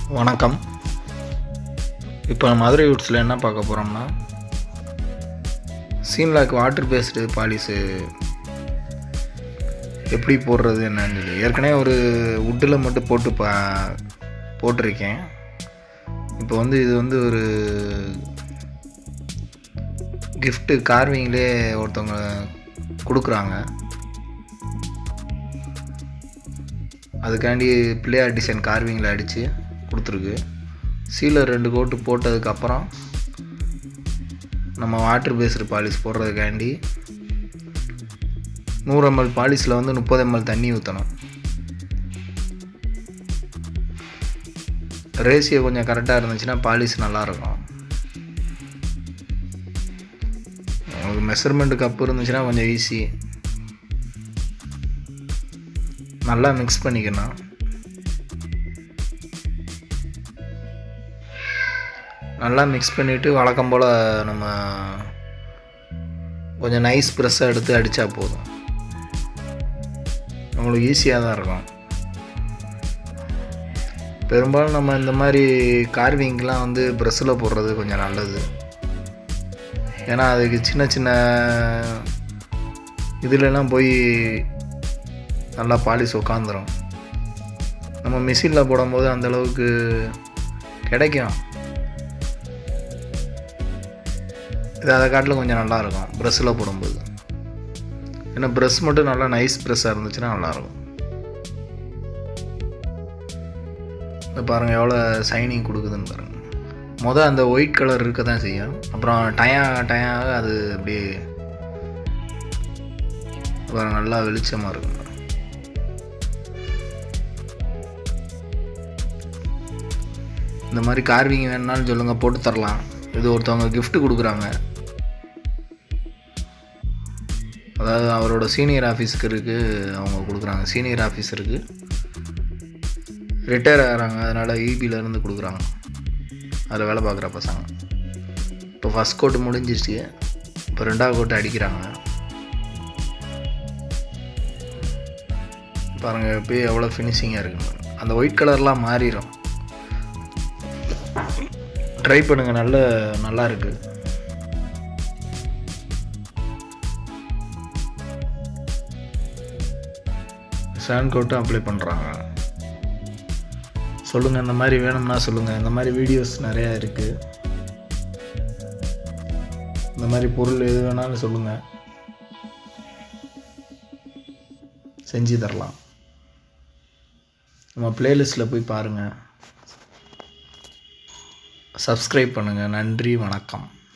வணக்கம் இப்போ மதுரை வுட்ஸில் என்ன பார்க்க போகிறோம்னா சீன்லாக் வாட்டர் பேஸ்டு பாலிஸு எப்படி போடுறது என்னன்னு சொல்லி ஏற்கனவே ஒரு வுட்டில் மட்டும் போட்டு பா போட்டிருக்கேன் இப்போ வந்து இது வந்து ஒரு கிஃப்ட்டு கார்விங்லே ஒருத்தவங்க கொடுக்குறாங்க அதுக்காண்டி பிள்ளையார் டிசைன் கார்விங்கில் அடித்து கொடுத்துருக்கு சீலர் ரெண்டு கோட்டு போட்டதுக்கப்புறம் நம்ம வாட்டர் பேஸ்டு பாலிஷ் போடுறதுக்காண்டி நூறு எம்எல் பாலிஷில் வந்து முப்பது எம்எல் தண்ணி ஊற்றணும் ரேஷியோ கொஞ்சம் கரெக்டாக இருந்துச்சுன்னா பாலிஷ் நல்லாயிருக்கும் உங்களுக்கு மெஷர்மெண்ட் கப்பு இருந்துச்சுன்னா கொஞ்சம் ஈஸி நல்லா மிக்ஸ் பண்ணிக்கணும் நல்லா மிக்ஸ் பண்ணிவிட்டு வழக்கம் போல் நம்ம கொஞ்சம் நைஸ் ப்ரெஸ்ஸாக எடுத்து அடித்தா போதும் உங்களுக்கு ஈஸியாக தான் இருக்கும் பெரும்பாலும் நம்ம இந்த மாதிரி கார்விங்லாம் வந்து ப்ரெஸ்ஸில் போடுறது கொஞ்சம் நல்லது ஏன்னா அதுக்கு சின்ன சின்ன இதுலலாம் போய் நல்லா பாலிஷ் உட்காந்துரும் நம்ம மிஷினில் போடும்போது அந்தளவுக்கு கிடைக்கும் இது அதை காட்டில் கொஞ்சம் நல்லாயிருக்கும் ப்ரெஷ்ஷில் போடும்போது ஏன்னா ப்ரெஷ் மட்டும் நல்லா நைஸ் ப்ரெஷ்ஷாக இருந்துச்சுன்னா நல்லாயிருக்கும் இந்த பாருங்கள் எவ்வளோ சைனிங் கொடுக்குதுன்னு பாருங்கள் மொதல் அந்த ஒயிட் கலர் இருக்க தான் செய்யும் அப்புறம் டயா டயாக அது அப்படியே பாருங்க நல்லா வெளிச்சமாக இருக்கும் இந்த மாதிரி கார்விங் வேணுனாலும் சொல்லுங்கள் போட்டு தரலாம் இது ஒருத்தவங்க gift கொடுக்குறாங்க அதாவது அவரோட சீனியர் ஆஃபீஸருக்கு அவங்க கொடுக்குறாங்க சீனியர் ஆஃபீஸருக்கு ரிட்டையர் ஆகிறாங்க அதனால் இபியிலேருந்து கொடுக்குறாங்க அதில் வேலை பார்க்குற பசங்க இப்போ ஃபஸ்ட் கோட்டு முடிஞ்சிருச்சு இப்போ ரெண்டாவது கோட்டு அடிக்கிறாங்க பாருங்கள் இப்போ எவ்வளோ ஃபினிஷிங்காக இருக்குங்க அந்த ஒயிட் கலர்லாம் மாறிடும் ட்ரை பண்ணுங்கள் நல்ல நல்லா இருக்கு சாண்ட் கோட்டும் அப்ளை பண்ணுறாங்க சொல்லுங்கள் இந்த மாதிரி வேணும்னா சொல்லுங்கள் இந்த மாதிரி வீடியோஸ் நிறையா இருக்குது இந்த மாதிரி பொருள் எது வேணாலும் சொல்லுங்கள் செஞ்சு தரலாம் நம்ம பிளேலிஸ்ட்டில் போய் பாருங்கள் சப்ஸ்கிரைப் பண்ணுங்கள் நன்றி வணக்கம்